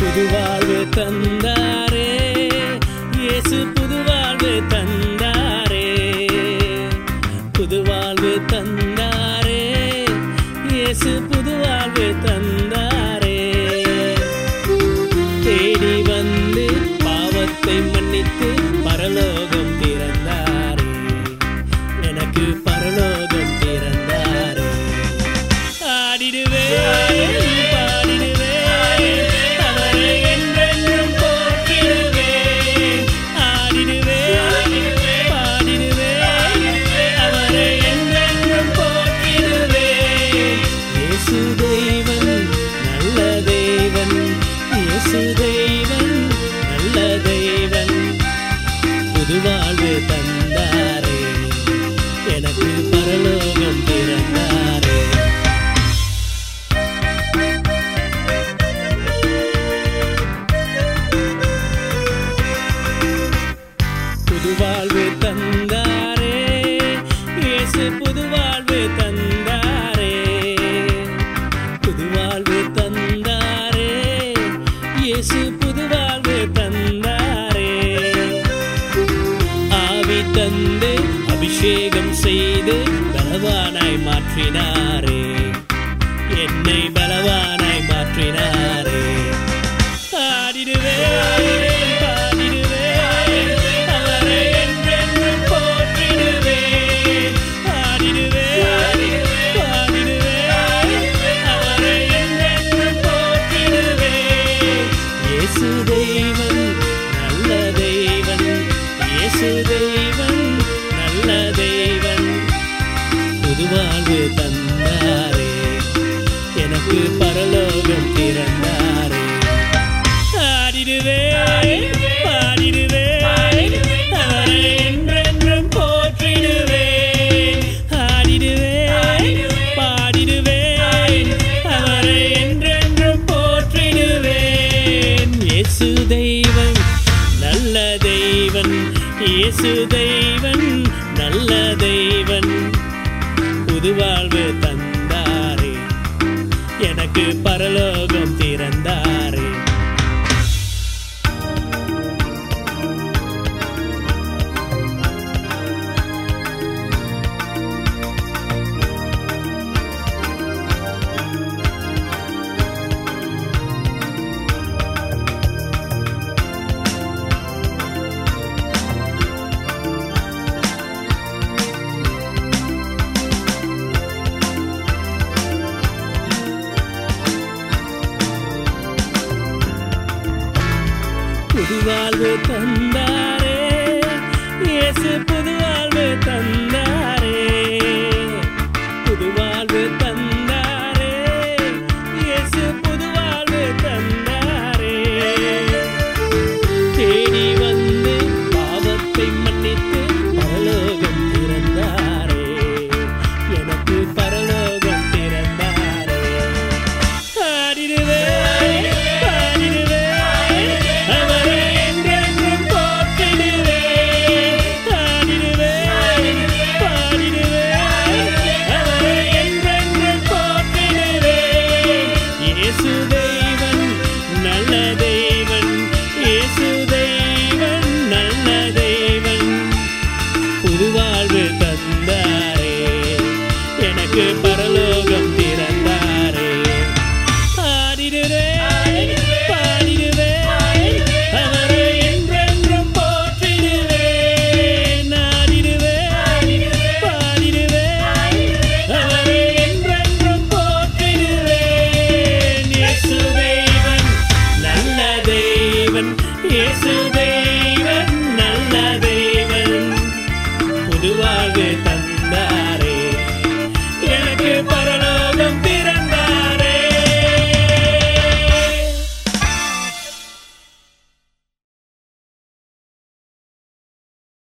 புது வாழ்வு தந்தாரே இயேசு புது வாழ்வு தந்தாரே புது வாழ்வு தந்தாரே இயேசு புது வாழ்வு தந்தாரே தேடி வந்து பாவத்தை மன்னித்து பரலோகம் திறந்தாரே எனக்கு பரலோகம் திறந்தாரே ஆடிடுவேன் பாடிடுவேன் அவரை என்றென்றும் போற்றிடுவேன் ஆடிடுவேன் பாடிடுவேன் அவரை என்றென்றும் போற்றிடுவேன் இயேசு தெய்வன் நல்ல தெய்வன் இயேசு தெய்வன் நல்ல தெய்வன் புது வாழ்வு தந்தாரே எனக்கு பரலோகம் திறந்தாரே புது வாழ்வு தந்தாரே இயேசு புது வாழ்வு தந்தாரே புது வாழ்வு தந்தாரே இயேசு புது வாழ்வு தந்தாரே ஆவி தந்து அபிஷேகம் செய்து பலவானாய் மாற்றினாரே என்னை பலவானாய் மாற்றினாரே ஆடிடுவேன் பாடிடுவேன் அவரை என்றென்றும் போற்றிடுவேன் ஆடிடுவேன் பாடிடுவேன் அவரை என்றென்றும் போற்றிடுவேன் இயேசு தெய்வன் நல்ல தெய்வன் இயேசு தெய்வன் நல்ல தெய்வன் புது வாழ்வு தந்தாரே எனக்கு பரலோகம் திறந்தாரே ஆடிடுவேன் பாடிடுவேன் அவரை என்றென்றும் போற்றிடுவேன் ஆடிடுவேன் பாடிடுவேன் அவரை என்றென்றும் போற்றிடுவேன் இயேசு தெய்வன் நல்ல தெய்வன் இயேசு தெய்வன் நல்ல தெய்வன் புது வாழ்வு தந்தாரே எனக்கு பரலோகம் திறந்தாரே புது வாழ்வு தந்தாரே இயேசு புது வாழ்வு தந்தாரே புது வாழ்வு தந்தாரே இயேசு புது வாழ்வு தந்தாரே தேடி வந்து பாவத்தை மன்னித்து பரலோகம் திறந்தாரே எனக்கு பரலோகம் திறந்தாரே ஆடிடுவேன் பாடிடுவேன் அவரை என்றென்றும் போற்றிடுவேன் ஆடிடுவேன் பாடிடுவேன் அவரை என்றென்றும் போற்றிடுவேன் இயேசு தெய்வன் நல்ல தெய்வன் இயேசு தெய்வன் நல்ல தெய்வன் புது வாழ்வு தந்தாரே எனக்கு பரலோகம் திறந்தாரே ஆடிடுவேன் பாடிடுவேன் அவரை என்றென்றும் போற்றிடுவேன் ஆடிடுவேன் பாடிடுவேன் அவரை என்றென்றும் போற்றிடுவேன் இயேசு தெய்வன் நல்ல தெய்வன் இயேசு தெய்வன் நல்ல தெய்வன் புது வாழ்வு தந்தாரே